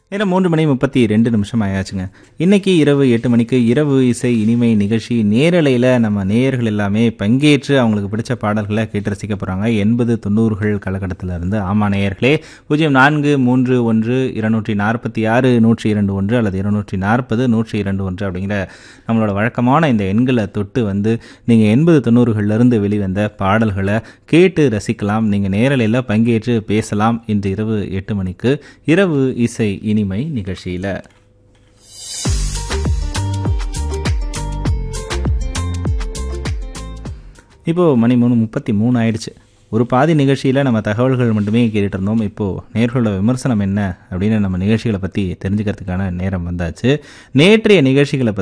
நேரம் மூன்று மணி முப்பத்தி ரெண்டு நிமிஷம் ஆயாச்சுங்க இன்னைக்கு இரவு எட்டு மணிக்கு இரவு இசை இனிமை நிகழ்ச்சி நேரலையில் நம்ம நேயர்கள் எல்லாமே பங்கேற்று அவங்களுக்கு பிடிச்ச பாடல்களை கேட்டு ரசிக்க போகிறாங்க எண்பது தொண்ணூறுகள் காலகட்டத்தில் இருந்து ஆமா நேயர்களே பூஜ்ஜியம் நான்கு மூன்று ஒன்று இருநூற்றி நாற்பத்தி ஆறு நூற்றி இரண்டு ஒன்று அல்லது இருநூற்றி நாற்பது நூற்றி இரண்டு ஒன்று அப்படிங்கிற நம்மளோட வழக்கமான இந்த எண்களை தொட்டு வந்து நீங்கள் எண்பது தொண்ணூறுகள்லேருந்து வெளிவந்த பாடல்களை கேட்டு ரசிக்கலாம் நீங்கள் நேரலையில் பங்கேற்று பேசலாம் இன்று இரவு எட்டு மணிக்கு இரவு இசை இனிமை நிகழ்ச்சியில் இப்போது மணி மூணு முப்பத்தி மூணு ஆயிடுச்சு ஒரு பாதி நிகழ்ச்சியில் நம்ம தகவல்கள் மட்டுமே கேட்டுட்டு இருந்தோம் இப்போது நேர்களோட விமர்சனம் என்ன அப்படின்னு நம்ம நிகழ்ச்சிகளை பற்றி தெரிஞ்சுக்கிறதுக்கான நேரம் வந்தாச்சு நேற்றைய நிகழ்ச்சிகளை பற்றி